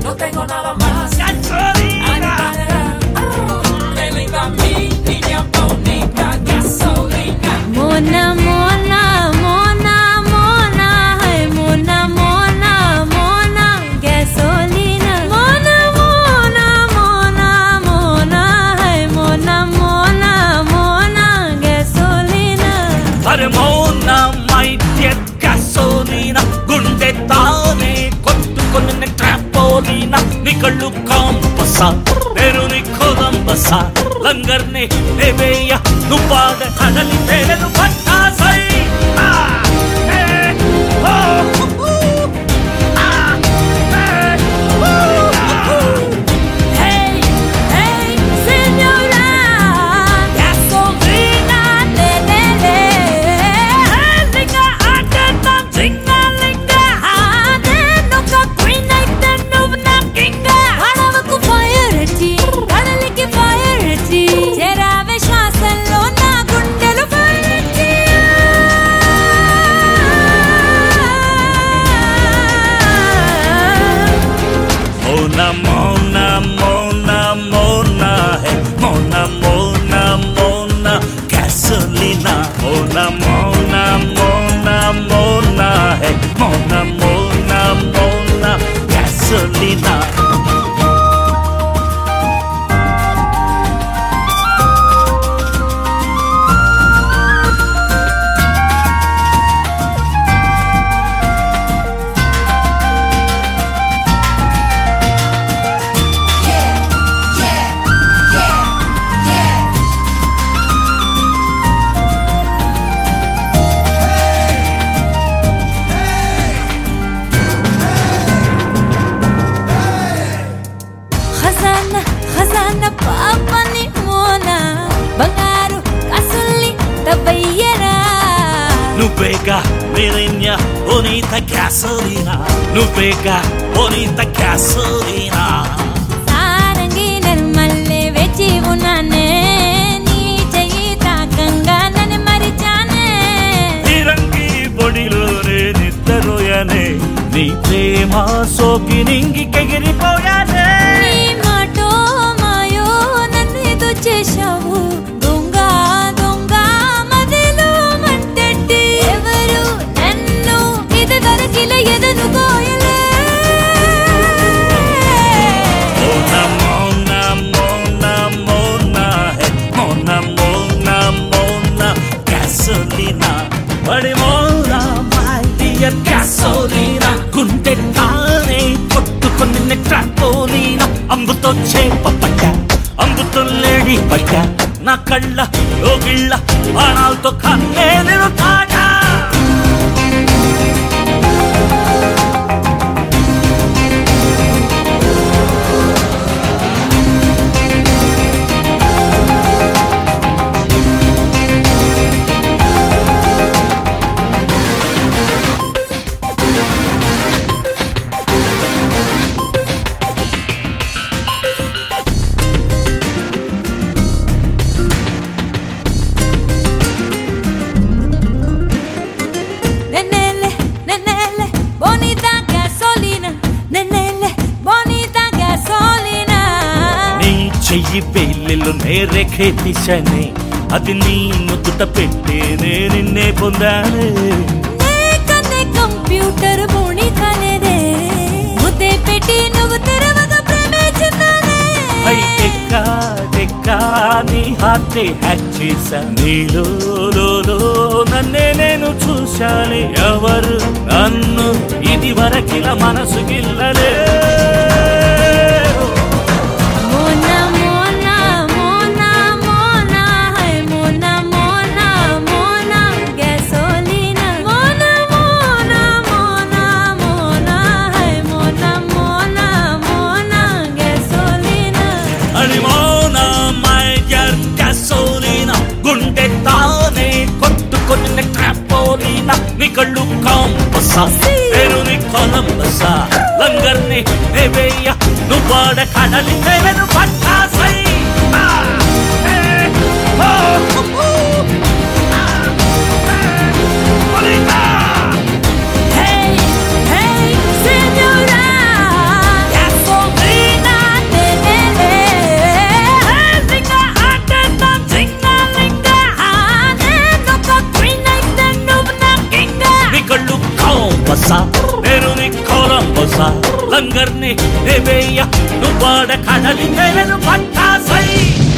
no tengo nada más. Gasolina. Me venga a mí, niña bonita, gasolina. మోనా మోనా మోనా మోనా హై మోనా మోనా మోనా గ్యాసోలినా మోనా మోనా మోనా మోనా హై మోనా మోనా మోనా గ్యాసోలినా అరే మౌన మైట్య గ్యాసోలీన గుండె తానే కొట్టుకొని ట్రాపోలీన నీ కళ్ళు కాంపస నేను నీ కొలంబస లంగర్ని నేవేయ నువ్వు పాడ కడలి పేరను పట్టాసై ఆ, ఏ, ఓ, ఊ, ఆ, ఏ, ఊ, ఆ. Hey, hey, señora, gasolina, le, le, le. Linga, akata, zinga, linga. అదేనొక queen అయితే నువ్వు నా king. అడవుకు fire వచ్చి, కడలికి fire వచ్చి, చేరావే శ్వాసల్లో నా గుండెలు fire వచ్చి. Mona, Mona, Mona, Mona, hey, Mona, Mona, Mona, gasolina. Mona, Mona, Mona, Mona, hey, Mona, Mona, Mona, gasolina. ఖజానా ఖజానా పాపని మోనా బంగారు కాసుల్ని తవ్వయ్యరా నువ్వేగా నిరణ్య bonita gasolina. నువ్వేగా bonita gasolina. సారంగి నిర్మల్లే వేచి ఉన్నానే నీ చెయ్యి తాకంగా నన్ను మరిచానే తిరంగి బొడిలోనే నిద్రపోయానే నీ ప్రేమ సోకి నింగి కెగిరిపోయానే నీ మాటో మాయో నన్ను ఏదో చేశావు దొంగ దొంగ మదిలో మంటెట్టి ఎవరు నన్ను ఇది దొరికిల ఎదను కోయలే మోన మోన మోన మోన హే మోన మోన మోన gasolina. బడి మోన మై డియర్ gasolina. గుండె తానే కొట్టుకొని ట్రాపోలీన అంబుతో చేప పట్ట అంబుతో లేడి పట్ట నా కళ్ళ లోగిళ్ళ బాణాలతో కన్నే నేను తాగా Nenele, nenele, bonita gasolina. Nenele, bonita gasolina. నీ చెయ్యి పెళ్ళిళ్ళు నేరేఖే దిశనే అది నీ ముద్దుట పెట్టేనే నిన్నే పొందానే నే కన్నే కంప్యూటర్ బోణి కాలేదే. ముద్దే పెట్టి నువ్వు తెరవగా ప్రేమించుతానే. హైటెక్కా టెక్కా నీ హార్టే హ్యాక్ చేశా నీలో లోలో నన్నే నేను చూశానే ఎవరు నన్ను ఇది వరకిల మనసు గిల్లలే మోనా, మోనా, మోనా, మోనా, హై మోనా, మోనా, మోనా, gasolina. మోనా, మోనా, మోనా, మోనా, హై మోనా, మోనా, మోనా, gasolina. అడిమోన మైజర్ గ్యాసోలీన గుండె తానే కొట్టుకొని ట్రాపోలీన నీ కళ్ళు కాంపస నేను నీ కొలంబస లంగర్ని నేవేయ నువ్వు వాడ కడలి నేను పట్టాసై ఆ, ఏ, ఓ, ఊ, ఊ, ఆ, ఏ, bonita. Hey, hey, señora, gasolina. బాణాన్ని నెవేయ నువ్వాడ కడలి నేను పట్టాసై